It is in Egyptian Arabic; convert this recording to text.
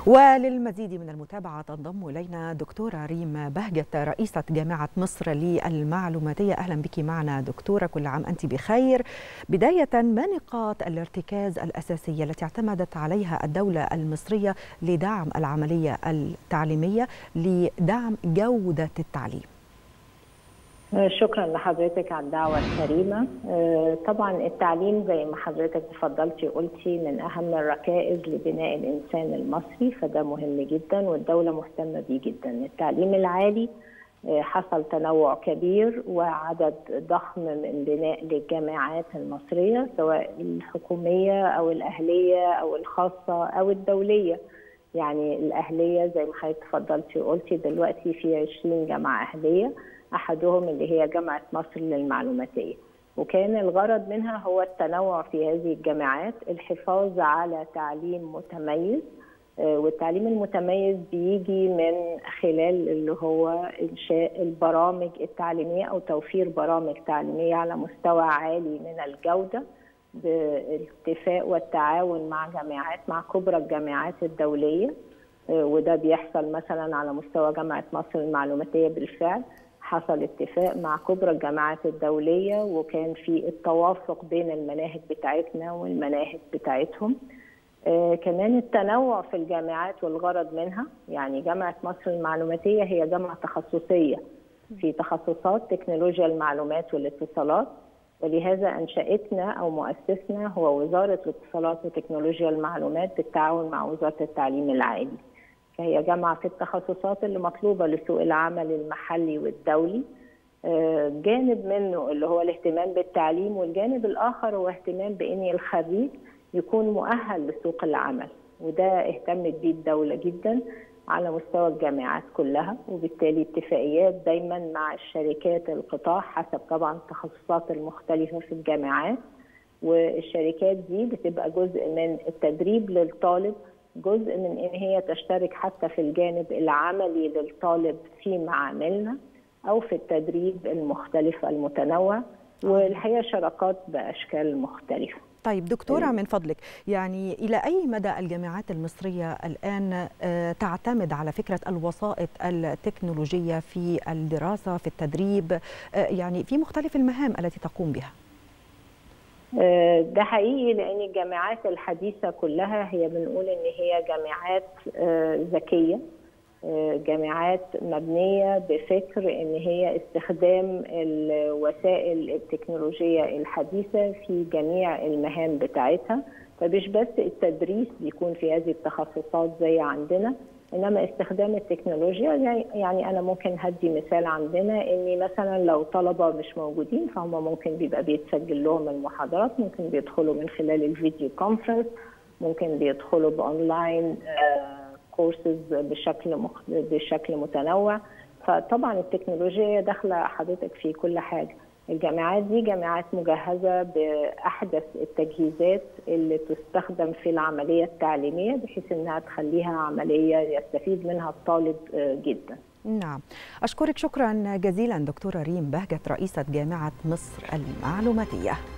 وللمزيد من المتابعة تنضم إلينا دكتورة ريم بهجت رئيسة جامعة مصر للمعلوماتية أهلا بك معنا دكتورة كل عام أنت بخير بداية ما نقاط الارتكاز الأساسية التي اعتمدت عليها الدولة المصرية لدعم العملية التعليمية لدعم جودة التعليم شكرا لحضرتك على الدعوة الكريمة طبعا التعليم زي ما حضرتك تفضلتي قلتي من أهم الركائز لبناء الإنسان المصري فده مهم جدا والدولة مهتمة بيه جدا التعليم العالي حصل تنوع كبير وعدد ضخم من بناء للجامعات المصرية سواء الحكومية أو الأهلية أو الخاصة أو الدولية يعني الأهلية زي ما حضرتك تفضلتي وقلتي دلوقتي في 20 جامعة أهلية احدهم اللي هي جامعه مصر للمعلوماتيه وكان الغرض منها هو التنوع في هذه الجامعات الحفاظ على تعليم متميز والتعليم المتميز بيجي من خلال اللي هو انشاء البرامج التعليميه او توفير برامج تعليميه على مستوى عالي من الجوده بالاتفاق والتعاون مع جامعات مع كبرى الجامعات الدوليه وده بيحصل مثلا على مستوى جامعه مصر المعلوماتيه بالفعل حصل اتفاق مع كبرى الجامعات الدولية وكان في التوافق بين المناهج بتاعتنا والمناهج بتاعتهم آه كمان التنوع في الجامعات والغرض منها يعني جامعة مصر المعلوماتية هي جامعة تخصصية في تخصصات تكنولوجيا المعلومات والاتصالات ولهذا أنشأتنا أو مؤسسنا هو وزارة الاتصالات وتكنولوجيا المعلومات بالتعاون مع وزارة التعليم العالي فهي جامعة في التخصصات اللي مطلوبة لسوق العمل المحلي والدولي جانب منه اللي هو الاهتمام بالتعليم والجانب الآخر هو اهتمام بأن الخريج يكون مؤهل لسوق العمل وده اهتمت بيه الدولة جدا على مستوى الجامعات كلها وبالتالي اتفاقيات دايما مع الشركات القطاع حسب طبعا التخصصات المختلفة في الجامعات والشركات دي بتبقى جزء من التدريب للطالب جزء من ان هي تشترك حتى في الجانب العملي للطالب في معاملنا او في التدريب المختلف المتنوع والحقيقه شراكات باشكال مختلفه. طيب دكتورة من فضلك يعني إلى أي مدى الجامعات المصرية الآن تعتمد على فكرة الوسائط التكنولوجية في الدراسة في التدريب يعني في مختلف المهام التي تقوم بها؟ ده حقيقي لان الجامعات الحديثه كلها هي بنقول ان هي جامعات ذكيه جامعات مبنيه بفكر ان هي استخدام الوسائل التكنولوجيه الحديثه في جميع المهام بتاعتها فمش بس التدريس بيكون في هذه التخصصات زي عندنا انما استخدام التكنولوجيا يعني انا ممكن هدي مثال عندنا اني مثلا لو طلبه مش موجودين فهم ممكن بيبقى بيتسجل لهم المحاضرات ممكن بيدخلوا من خلال الفيديو كونفرنس ممكن بيدخلوا باونلاين كورسز بشكل مخ... بشكل متنوع فطبعا التكنولوجيا داخله حضرتك في كل حاجه الجامعات دي جامعات مجهزة بأحدث التجهيزات اللي تستخدم في العملية التعليمية بحيث أنها تخليها عملية يستفيد منها الطالب جدا نعم أشكرك شكرا جزيلا دكتورة ريم بهجت رئيسة جامعة مصر المعلوماتية